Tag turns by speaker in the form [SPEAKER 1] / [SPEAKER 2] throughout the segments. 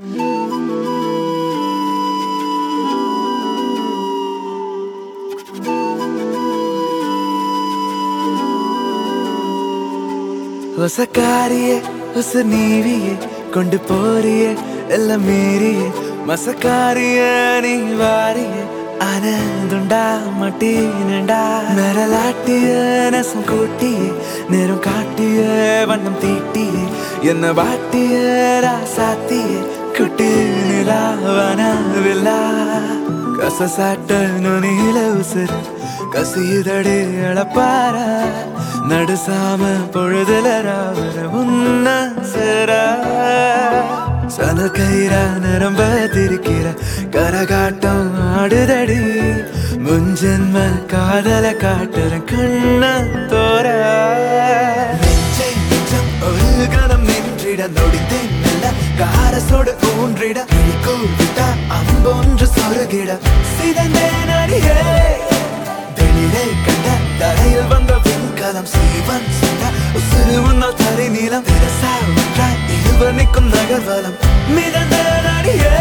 [SPEAKER 1] ಹೊಸ ಕಾರಿಯೇ ಹೊಸ ನೀವಿಯೇ കൊണ്ട് പോരിയേ എല്ലാം മീറിയേ മസക്കാരിയേ നീ വാരിയേ ആനന്ദുണ്ടാ മട്ടീനുണ്ടാ നിരലാട്ടിയ രസം കൂട്ടിയേ നേരം കാട്ടിയ വണ്ണം തീട്ടിയേ എന്നെ വാട്ടിയ രാസാത്തിയേ കുട്ടിനിലാവനവില്ല കസസാട്ട നീല ഉസർ கசியுதடி இழப்பார நடுசாம பொழுதுல ராவர உன்ன சேர சன கயிறா நிரம்ப திரிக்கிற கரகாட்டம் ஆடுதடி முன்ஜென்ம காதல காட்டுற கண்ண தோற நெஞ்சை நெஞ்சம் ஒரு கணம் நின்றிட நொடித்தேன் மெல்ல காரசோடு ஊன்றிட கூவிட்ட அம்பொன்று சொருகிட சிதந்தேன் அடியே தெளிவே கண்ட தரையில் வந்த வெண்கலம் சீவன் சொன்ன உசுறு முன்னால் தரை நீளம் விரசா ஒன்றாய் இருவர் நிற்கும் நகர்வலம் மிதந்த நடிகே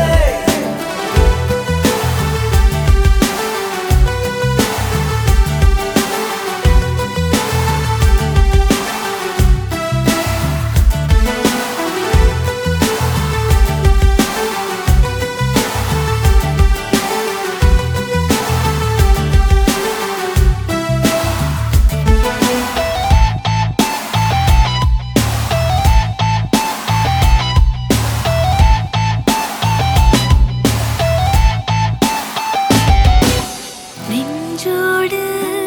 [SPEAKER 2] நெஞ்சோடு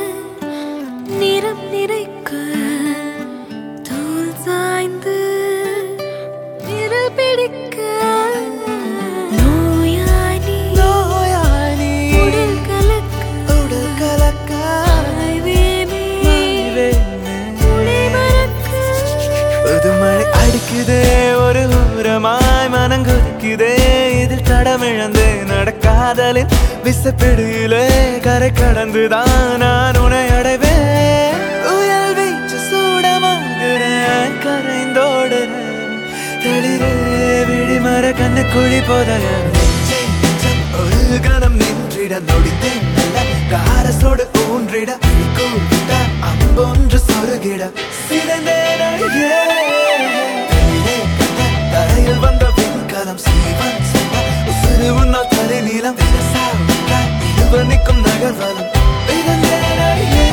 [SPEAKER 2] நிறம் நிறைக்க தோல் சாய்ந்து விரல் பிடிக்க நோயாளி
[SPEAKER 1] நோயாளி
[SPEAKER 2] உடல் கலக்க
[SPEAKER 1] உடல் கலக்க
[SPEAKER 2] வேமே உடை மறக்க
[SPEAKER 1] புதுமழை அடிக்குதே ஒரு ஊரமாய் மனம் கொதிக்குதே இதில் தடமிழந்து நடக்காதலின் விசப்பிடியிலே கரை கடந்துதான் நான் உன்னை அடைவேன் உயல் வீச்சு சூடமாகிறேன் கரைந்தோடுறேன் தெளிரே விழிமர கண்ணு குழி போதைய ஒரு கணம் நின்றிட நொடித்தேன் நல்ல காரசோடு ஊன்றிட கூப்பிட்ட அம்பொன்று சொருகிட சிறந்தேன் அழகே. தெளிவே கண்ட தரையில் வந்த வெண்கலம் சீவன் சொன்ன உசுறு உன்னால் தலை நீளம் விரசா ஒன்றாய் இருவர் நிற்கும் நகர்வலம் மிதந்தேன் அழகே.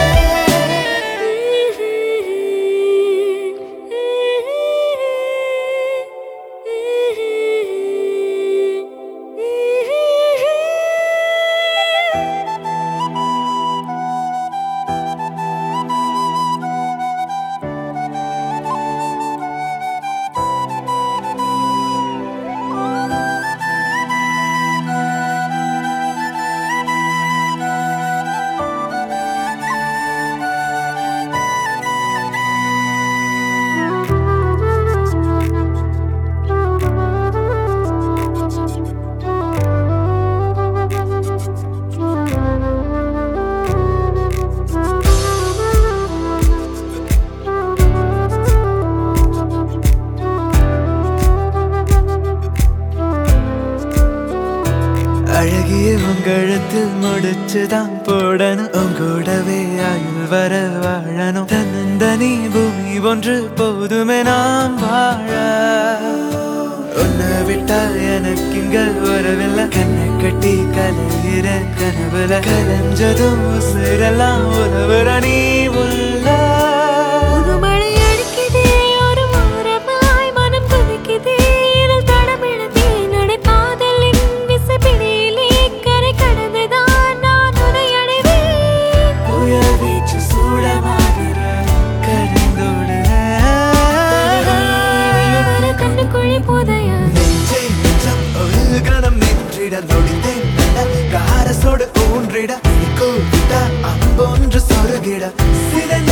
[SPEAKER 1] அழகிய உங்கழுத்தில் முடிச்சுதான் போடணும் உங்கூடவே ஆயுள் வர வாழணும் தன்னந்தனி பூமி ஒன்று போதுமே நாம் வாழ உன்னை விட்டா எனக்கு இங்க வரவில்லை கண்ணை கட்டி கலையிற கனவுல கலைஞ்சதும் உசுரெல்லாம் உறவுற நீ உள்ள
[SPEAKER 2] புதுமழை அடிக்குதே ஒரு மரமாய் மனம் கொதிக்குதே இருள் தடமிழந்தே நடைபாதலின் விசைப்பிடியிலே கரை கடந்துதான் நான் உன்னை அடைவேன்
[SPEAKER 1] புயல் வீச்சு சூடமாகிற கரைந்தோடுற
[SPEAKER 2] விழுவர கண்ணுக்குழி புதைய
[SPEAKER 1] நெஞ்சை நெஞ்சம் ஒரு கணம் நின்றிட நொடித்தேன் நல்ல காரசோடு ஊன்றிட கூப்பிட்ட அம்பொன்று சொருகிட சிறந்த